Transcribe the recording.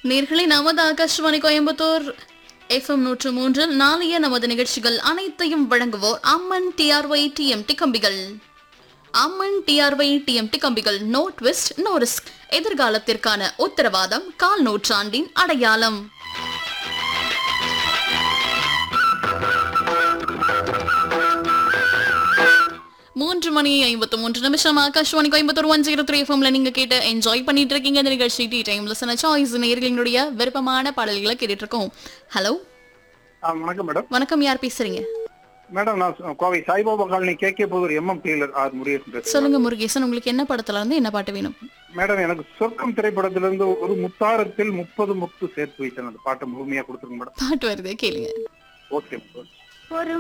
நேர்களை நமது ஆகாஷ்வாணி கோயம்புத்தூர் எஃப்எம் நூற்று மூன்றில் நாளைய நமது நிகழ்ச்சிகள் அனைத்தையும் வழங்குவோர் அம்மன் டிஆர்ஒய் டிஎம்டி கம்பிகள் அம்மன் டிஆர்ஒய் டிஎம்டி கம்பிகள் நோ ட்விஸ்ட் நோ ரிஸ்க் எதிர்காலத்திற்கான உத்தரவாதம் கால் நூற்றாண்டின் அடையாளம் மூன்று மணி ஐம்பத்து மூன்று நிமிஷம் Akashvani Coimbatore one zero three எஃப்எம்ல நீங்க கேட்டு என்ஜாய் பண்ணிட்டு இருக்கீங்க இந்த நிகழ்ச்சி டி டைம் லிசன சாய்ஸ் நேர்களினுடைய விருப்பமான பாடல்களை கேட்டுட்டு இருக்கோம் ஹலோ ஆ, வணக்கம் மேடம் வணக்கம் யார் பேசுறீங்க மேடம் நான் சு- Kovai Saibaba colony K K Pudur MM dealer R Murugesan பேசுறேன் சொல்லுங்க முருகேசன் உங்களுக்கு என்ன படத்துல இருந்து என்ன பாட்டு வேணும் மேடம் எனக்கு சொர்க்கம் திரைப்படத்திலிருந்து ஒரு முத்தாரத்தில் முப்பது முத்து சேர்த்து வைத்தேன் அந்த பாட்டை முழுமையா கொடுத்துருங்க மேடம் பாட்டு வருது கேளுங்க ஓகே மேடம் ஒரு